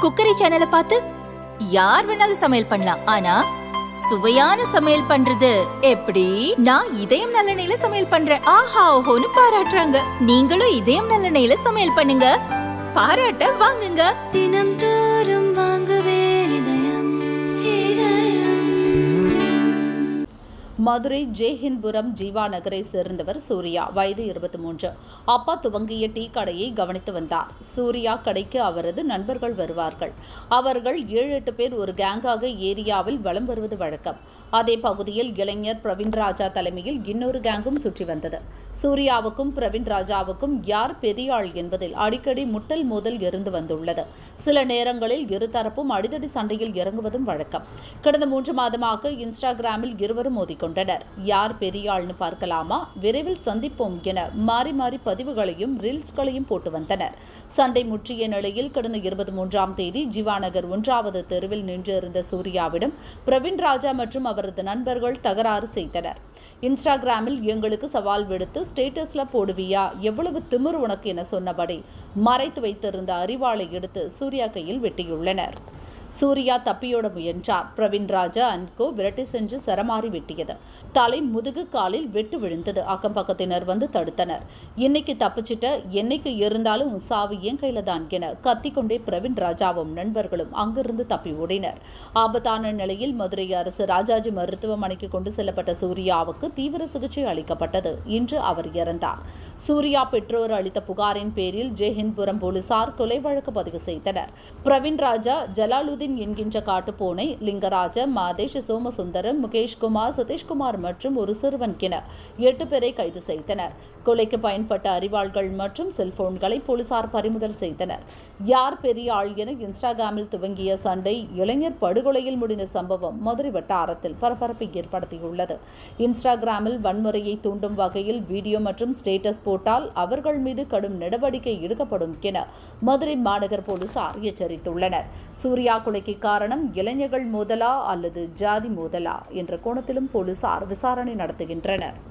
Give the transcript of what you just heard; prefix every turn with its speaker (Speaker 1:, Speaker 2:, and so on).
Speaker 1: cookery சேனலை பார்த்து யார் வேணாலும் சமையல் பண்ணலாம் ஆனா சுவையான சமையல் பண்றது எப்படி நான் இதயம் நல்லெண்ணெயில சமையல் பண்றேன் ஆஹா ஓஹோன்னு பாராட்டுறாங்க நீங்களும் இதயம் நல்லெண்ணெயில சமையல் பண்ணுங்க பாராட்ட வாங்குங்க
Speaker 2: தினம் தோறும் வாங்குவே இதயம் இதயம்
Speaker 3: மதுரை ஜெய்ஹிந்த்புரம் ஜீவா நகரை சேர்ந்தவர் சூர்யா வயது இருபத்தி மூன்று அப்பா துவங்கிய டீ கடையை கவனித்து வந்தார் சூர்யா கடைக்கு அவரது நண்பர்கள் வருவார்கள் அவர்கள் ஏழு எட்டு பேர் ஒரு கேங்காக ஏரியாவில் வலம் வருவது வழக்கம் அதே பகுதியில் இளைஞர் பிரவீன் ராஜா தலைமையில் இன்னொரு கேங்கும் சுற்றி வந்தது சூர்யாவுக்கும் பிரவீன் ராஜாவுக்கும் யார் பெரிய ஆள் என்பதில் அடிக்கடி முட்டல் மோதல் இருந்து வந்துள்ளது சில நேரங்களில் இருதரப்பும் அடிதடி சண்டையில் இறங்குவதும் வழக்கம் கடந்த மூன்று மாதமாக இன்ஸ்டாகிராமில் இருவரும் மோதிக்கொண்டனர் யார் பெரிய ஆள்னு பார்க்கலாமா விரைவில் சந்திப்போம் என மாறி மாறி பதிவுகளையும் ரீல்ஸ்களையும் போட்டு வந்தனர் சண்டை முற்றிய நிலையில் கடந்த இருபத்தி மூன்றாம் தேதி ஜிவாநகர் ஒன்றாவது தெருவில் நின்றிருந்த சூர்யாவிடம் பிரவீன் ராஜா மற்றும் அவரது நண்பர்கள் தகராறு செய்தனர் இன்ஸ்டாகிராமில் எங்களுக்கு சவால் விடுத்து ஸ்டேட்டஸ்ல போடுவியா எவ்வளவு திமிரு உனக்கு என சொன்னபடி மறைத்து வைத்திருந்த அரிவாளை எடுத்து சூர்யா கையில் வெட்டியுள்ளனர் சூர்யா தப்பியோட முயன்றார் பிரவீன் ராஜா அன்கோ விரட்டி சென்று சரமாரி வெட்டியது தலை முதுகு காலில் வெட்டு விழுந்தது அக்கம் பக்கத்தினர் வந்து தடுத்தனர் இன்னைக்கு தப்பிச்சிட்ட என்னைக்கு இருந்தாலும் உன் சாவு என் கையில தான் என கத்திக்கொண்டே பிரவீன் ராஜாவும் நண்பர்களும் அங்கிருந்து தப்பி ஓடினர் ஆபத்தான நிலையில் மதுரை அரசு ராஜாஜி மருத்துவமனைக்கு கொண்டு செல்லப்பட்ட சூர்யாவுக்கு தீவிர சிகிச்சை அளிக்கப்பட்டது இன்று அவர் இறந்தார் சூர்யா பெற்றோர் அளித்த புகாரின் பேரில் ஜெயஹிந்த்புரம் போலீசார் கொலை வழக்கு பதிவு செய்தனர் பிரவீன் ராஜா ஜலாலுதீன் என்கின்ற காட்டுப்பூனை லிங்கராஜ மாதேஷ் சோமசுந்தரம் முகேஷ்குமார் சதீஷ்குமார் மற்றும் ஒரு சிறுவன் என எட்டு பேரை கைது செய்தனர் கொலைக்கு பயன்பட்ட அறிவாள்கள் மற்றும் செல்போன்களை போலீசார் பறிமுதல் செய்தனர் யார் பெரிய ஆள் என இன்ஸ்டாகிராமில் துவங்கிய சண்டை இளைஞர் படுகொலையில் முடிந்த சம்பவம் மதுரை வட்டாரத்தில் பரபரப்பை ஏற்படுத்தியுள்ளது இன்ஸ்டாகிராமில் வன்முறையை தூண்டும் வகையில் வீடியோ மற்றும் ஸ்டேட்டஸ் போட்டால் அவர்கள் மீது கடும் நடவடிக்கை எடுக்கப்படும் என மதுரை மாநகர் போலீசார் எச்சரித்துள்ளனர் சூர்யா கொலைக்கு காரணம் இளைஞர்கள் மோதலா அல்லது ஜாதி மோதலா என்ற கோணத்திலும் போலீசார் விசாரணை நடத்துகின்றனர்